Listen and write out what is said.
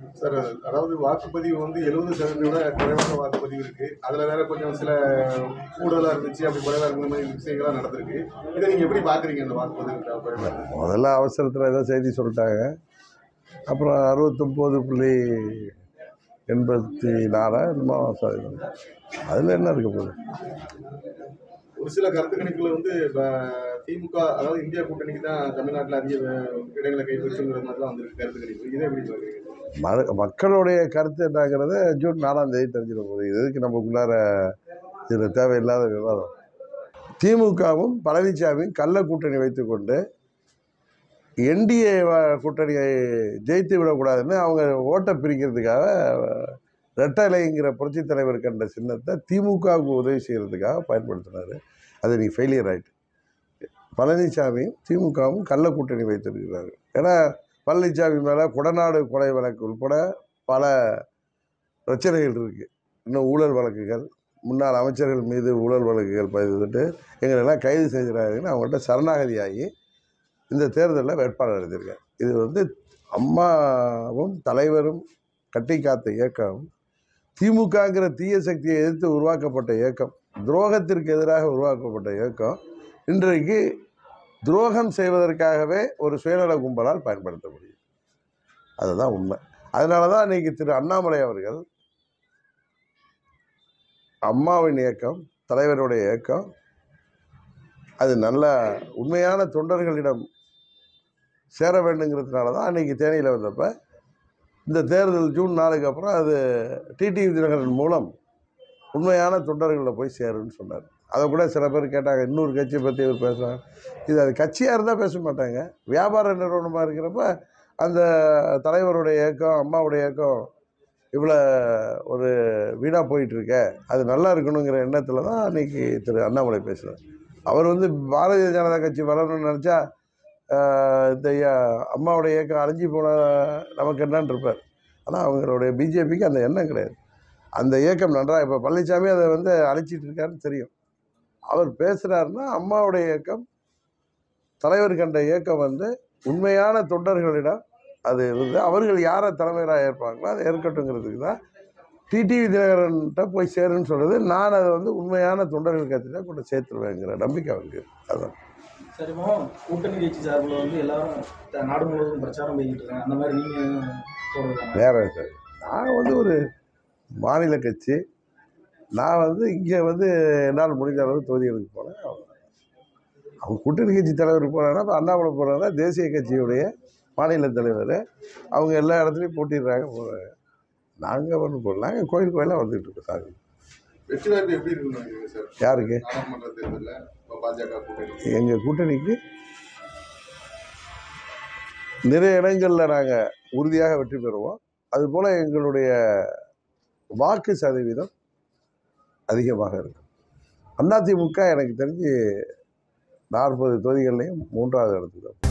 Sir அதாவது வாக்குப்பதிவு வந்து எழுபது சதவீதம் விட குறைவான வாக்குப்பதிவு இருக்கு அதுல வேற கொஞ்சம் சில கூடுதலா இருந்துச்சு அப்படி குறைவா இருந்த மாதிரி விஷயங்கள்லாம் நடந்திருக்கு இதை நீங்க எப்படி பாக்குறீங்க அந்த வாக்குப்பதிவு குறைவா முதல்ல அவசரத்தில் ஏதோ செய்தி சொல்லிட்டாங்க அப்புறம் அறுபத்தொம்போது புள்ளி எண்பத்தி நாலா என்னமோ சதவீதம் அதில் என்ன இருக்க போகுது ஒரு சில கருத்து கணிப்புல வந்து இப்ப திமுக அதாவது இந்தியா கூட்டணிக்கு தான் தமிழ்நாட்டில் அதிக அஹ், இடங்களை கைப்பற்றுங்கிற மாதிரிலாம் வந்திருக்கு கருத்து கணிப்பு இதை எப்படி பாக்குறீங்க ம மக்களுடைய கருத்து என்னங்கிறத ஜூன் நாலாம் தேதி தெரிஞ்சிட போகுது இது எதுக்கு நமக்குள்ளார இதில் தேவையில்லாத விவாதம் திமுகவும் பழனிசாமியும் கள்ள கூட்டணி வைத்துக்கொண்டு என்டிஏ கூட்டணியை ஜெயித்து விடக்கூடாதுன்னு அவங்க ஓட்டை பிரிக்கிறதுக்காக ரெட்டலைங்கிற புரட்சித் தலைவர் கண்ட சின்னத்தை திமுகவுக்கு உதவி செய்கிறதுக்காக பயன்படுத்தினார் அது நீ ஃபெயிலியர் ஆயிட்டு பழனிசாமியும் திமுகவும் கள்ள கூட்டணி வைத்திருக்கிறார்கள் ஏன்னா பழனிசாமி மேலே குடநாடு கொலை வழக்கு உட்பட பல பிரச்சனைகள் இருக்குது இன்னும் ஊழல் வழக்குகள் முன்னாள் அமைச்சர்கள் மீது ஊழல் வழக்குகள் பதிவிட்டு எங்களெல்லாம் கைது செய்கிறாங்கன்னு அவங்கள்ட்ட சரணாகதியாகி இந்த தேர்தலில் வேட்பாளர் எழுதியிருக்கார் இது வந்து அம்மாவும் தலைவரும் கட்டி காத்த இயக்கம் திமுகங்கிற தீய சக்தியை எதிர்த்து உருவாக்கப்பட்ட இயக்கம் துரோகத்திற்கு எதிராக உருவாக்கப்பட்ட இயக்கம் இன்றைக்கு துரோகம் செய்வதற்காகவே ஒரு சுயநல கும்பலால் பயன்படுத்த முடியும் அதுதான் உண்மை அதனால தான் இன்னைக்கு திரு அண்ணாமலை அவர்கள் அம்மாவின் இயக்கம் தலைவருடைய இயக்கம் அது நல்ல உண்மையான தொண்டர்களிடம் சேர வேண்டுங்கிறதுனால தான் அன்றைக்கி தேனியில் வந்தப்ப இந்த தேர்தல் ஜூன் நாலுக்கு அப்புறம் அது டிடிவி தினகரன் மூலம் உண்மையான தொண்டர்களில் போய் சேருன்னு சொன்னார் அதை கூட சில பேர் கேட்டாங்க இன்னொரு கட்சியை பற்றி இவர் பேசுகிறாங்க இது அது கட்சியாக இருந்தால் பேச மாட்டாங்க வியாபார நிறுவனமாக இருக்கிறப்ப அந்த தலைவருடைய இயக்கம் அம்மாவுடைய இயக்கம் இவ்வளோ ஒரு வீணாக போயிட்டுருக்க அது நல்லா இருக்கணுங்கிற எண்ணத்தில் தான் அன்றைக்கி திரு அண்ணாமலை பேசுகிறார் அவர் வந்து பாரதிய ஜனதா கட்சி வரணும்னு நினச்சா இந்த ஐயா- அம்மாவுடைய இயக்கம் அழிஞ்சு போன நமக்கு என்னன்னு இருப்பார் ஆனால் அவங்களுடைய பிஜேபிக்கு அந்த எண்ணம் கிடையாது அந்த இயக்கம் நன்றாக இப்போ பழனிசாமி அதை வந்து அழிச்சிட்டு இருக்காருன்னு தெரியும் அவர் பேசுகிறாருன்னா அம்மாவுடைய இயக்கம் தலைவர் கண்ட இயக்கம் வந்து உண்மையான தொண்டர்களிடம் அது இருந்து அவர்கள் யாரை தலைமையாக ஏற்பாங்களோ அதை ஏற்கட்டுங்கிறதுக்கு தான் டிடிவி தினகரன்கிட்ட போய் சேருன்னு சொல்கிறது நான் அதை வந்து உண்மையான தொண்டர்கள் கட்சியில கொண்டு சேர்த்துருவேங்கிற நம்பிக்கை அவருக்கு அதான் சரி இப்போ கூட்டணி கட்சி சார்பில் வந்து எல்லாரும் த- நாடு முழுவதும் பிரச்சாரம் பண்ணிக்கிட்டு இருக்காங்க அந்த மாதிரி நீங்கள் சொல்கிறீங்க வேற சார் நான் வந்து ஒரு மாநில கட்சி நான் வந்து இங்கே வந்து என்னால் முடிஞ்ச அளவு தொகுதிகளுக்கு போனேன் அவ்வளவுதான். அவங்க கூட்டணி கட்சி தலைவர் போனாங்கன்னா இப்போ அண்ணாமலை போனாங்கன்னா தேசிய கட்சியுடைய மாநில தலைவர் அவங்க எல்லா இடத்துலையும் போட்டிடுறாங்க போகிறாங்க நாங்கள் ஒன்றும் போடல நாங்கள் கோயில் கோயிலாக வந்துட்டு இருக்கோம் சாமி வெற்றி வாய்ப்பு எப்படி இருக்குன்னு நினைக்கிறீங்க சார் யாருக்கு நாடாளுமன்ற தேர்தலில் இப்போ பாஜக கூட்டணி எங்கள் கூட்டணிக்கு நிறைய இடங்களில் நாங்கள் உறுதியாக வெற்றி பெறுவோம் அதுபோல் எங்களுடைய வாக்கு சதவீதம் அதிகமாக இருக்கும் அதிமுக எனக்கு தெரிஞ்சு நாற்பது தொகுதிகள்லையும் மூன்றாவது இடத்துல